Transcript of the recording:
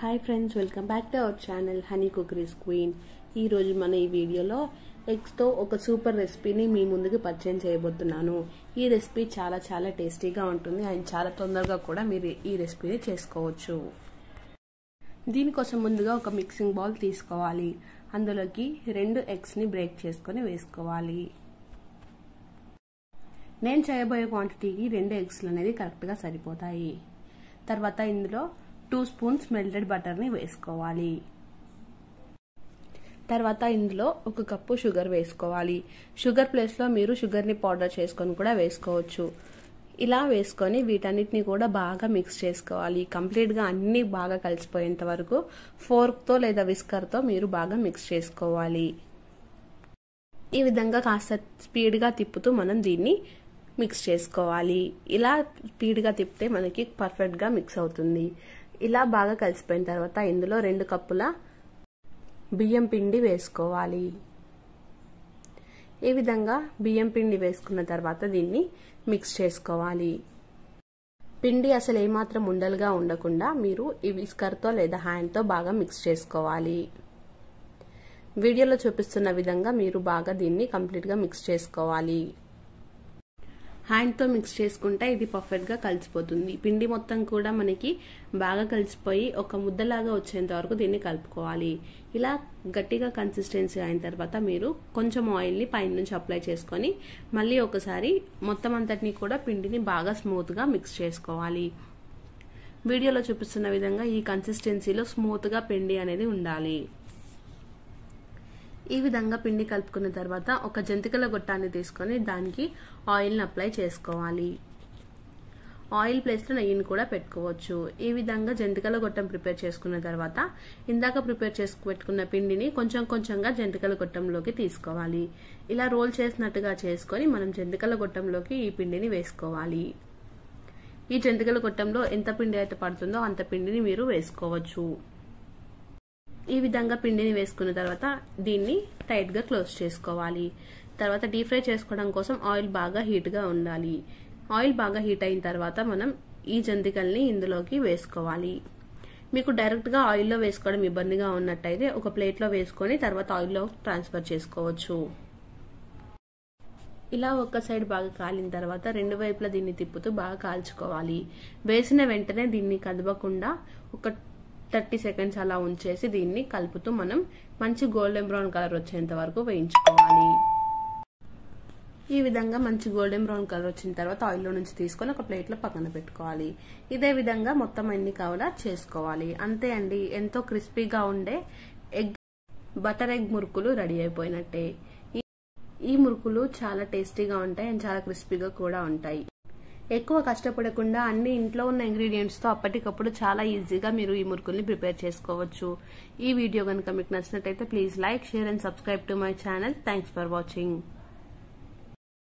hi friends welcome back to our channel honey cookeries queen ఈరోజు మన ఈ వీడియోలో ఎగ్స్తో ఒక సూపర్ రెసిపీని మీ ముందుకు పరిచయం చేయబోతున్నాను ఈ రెసిపీ చాలా చాలా టేస్టీగా ఉంటుంది అండ్ చాలా తొందరగా కూడా మీరు ఈ రెసిపీని చేసుకోవచ్చు దీనికోసం ముందుగా ఒక మిక్సింగ్ బౌల్ తీసుకోవాలి అందులోకి రెండు ఎగ్స్ని బ్రేక్ చేసుకొని వేసుకోవాలి నేను చేయబోయే క్వాంటిటీకి రెండు ఎగ్స్లు అనేది కరెక్ట్గా సరిపోతాయి తర్వాత ఇందులో టూ స్పూన్స్ మెల్టెడ్ బటర్ని వేసుకోవాలి తర్వాత ఇందులో ఒక కప్పు షుగర్ వేసుకోవాలి షుగర్ ప్లేస్లో మీరు షుగర్ని పౌడర్ చేసుకొని కూడా వేసుకోవచ్చు ఇలా వేసుకొని వీటన్నిటిని కూడా బాగా మిక్స్ చేసుకోవాలి కంప్లీట్గా అన్నీ బాగా కలిసిపోయేంత వరకు ఫోర్క్తో లేదా విస్కర్తో మీరు బాగా మిక్స్ చేసుకోవాలి ఈ విధంగా కాస్త స్పీడ్గా తిప్పుతూ మనం దీన్ని మిక్స్ చేసుకోవాలి ఇలా స్పీడ్గా తిప్పితే మనకి పర్ఫెక్ట్గా మిక్స్ అవుతుంది ఇలా బాగా కలిసిపోయిన తర్వాత ఇందులో రెండు కప్పుల బియ్యం పిండి వేసుకోవాలి ఈ విధంగా బియ్యం పిండి వేసుకున్న తర్వాత దీన్ని మిక్స్ చేసుకోవాలి పిండి అసలు ఏమాత్రం ఉండలుగా ఉండకుండా మీరు ఈ విస్కర్తో లేదా హ్యాండ్తో బాగా మిక్స్ చేసుకోవాలి వీడియోలో చూపిస్తున్న విధంగా మీరు బాగా దీన్ని కంప్లీట్గా మిక్స్ చేసుకోవాలి హ్యాండ్తో మిక్స్ చేసుకుంటే ఇది పర్ఫెక్ట్గా కలిసిపోతుంది పిండి మొత్తం కూడా మనకి బాగా కలిసిపోయి ఒక ముద్దలాగా వచ్చేంత వరకు దీన్ని కలుపుకోవాలి ఇలా గట్టిగా కన్సిస్టెన్సీ అయిన తర్వాత మీరు కొంచెం ఆయిల్ని పైన నుంచి అప్లై చేసుకొని మళ్ళీ ఒకసారి మొత్తం అంతటిని కూడా పిండిని బాగా స్మూత్గా మిక్స్ చేసుకోవాలి వీడియోలో చూపిస్తున్న విధంగా ఈ కన్సిస్టెన్సీలో స్మూత్గా పిండి అనేది ఉండాలి ఈ విధంగా పిండి కలుపుకున్న తర్వాత ఒక జంతికల గొట్టాన్ని తీసుకొని దానికి ఆయిల్ని అప్లై చేసుకోవాలి ఆయిల్ ప్లేస్లో నెయ్యిని కూడా పెట్టుకోవచ్చు ఈ విధంగా జంతికల గొట్టం ప్రిపేర్ చేసుకున్న తర్వాత ఇందాక ప్రిపేర్ చేసి పెట్టుకున్న పిండిని కొంచెం కొంచెంగా జంతికల గొట్టంలోకి తీసుకోవాలి ఇలా రోల్ చేసినట్టుగా చేసుకొని మనం జంతికల గొట్టంలోకి ఈ పిండిని వేసుకోవాలి ఈ జంతికల గొట్టంలో ఎంత పిండి అయితే పడుతుందో అంత పిండిని మీరు వేసుకోవచ్చు ఈ విధంగా పిండిని వేసుకున్న తర్వాత దీన్ని టైట్గా క్లోజ్ చేసుకోవాలి తర్వాత డీప్ ఫ్రై చేసుకోవడం కోసం ఆయిల్ బాగా హీట్గా ఉండాలి ఆయిల్ బాగా హీట్ అయిన తర్వాత మనం ఈ జంతికల్ని ఇందులోకి వేసుకోవాలి మీకు డైరెక్ట్గా ఆయిల్లో వేసుకోవడం ఇబ్బందిగా ఉన్నట్టయితే ఒక ప్లేట్లో వేసుకొని తర్వాత ఆయిల్లో ట్రాన్స్ఫర్ చేసుకోవచ్చు ఇలా ఒక్క సైడ్ బాగా కాలిన తర్వాత రెండు వైపులా దీన్ని తిప్పుతూ బాగా కాల్చుకోవాలి వేసిన వెంటనే దీన్ని కదపకుండా ఒక థర్టీ సెకండ్స్ అలా ఉంచేసి దీన్ని కలుపుతూ మనం మంచి గోల్డెన్ బ్రౌన్ కలర్ వచ్చేంత వరకు వేయించుకోవాలి ఈ విధంగా మంచి గోల్డెన్ బ్రౌన్ కలర్ వచ్చిన తర్వాత ఆయిల్లో నుంచి తీసుకొని ఒక ప్లేట్లో పక్కన పెట్టుకోవాలి ఇదే విధంగా మొత్తం అన్ని కావులా చేసుకోవాలి అంతే అండి ఎంతో క్రిస్పీగా ఉండే ఎగ్ బటర్ ఎగ్ మురుకులు రెడీ అయిపోయినట్టే ఈ మురుకులు చాలా టేస్టీగా ఉంటాయి అండ్ చాలా క్రిస్పీగా కూడా ఉంటాయి ఎక్కువ కష్టపడకుండా అన్ని ఇంట్లో ఉన్న ఇంగ్రీడియంట్స్తో అప్పటికప్పుడు చాలా ఈజీగా మీరు ఈ మురుకుల్ని ప్రిపేర్ చేసుకోవచ్చు ఈ వీడియో కనుక మీకు నచ్చినట్టయితే please like share and subscribe to my channel thanks for watching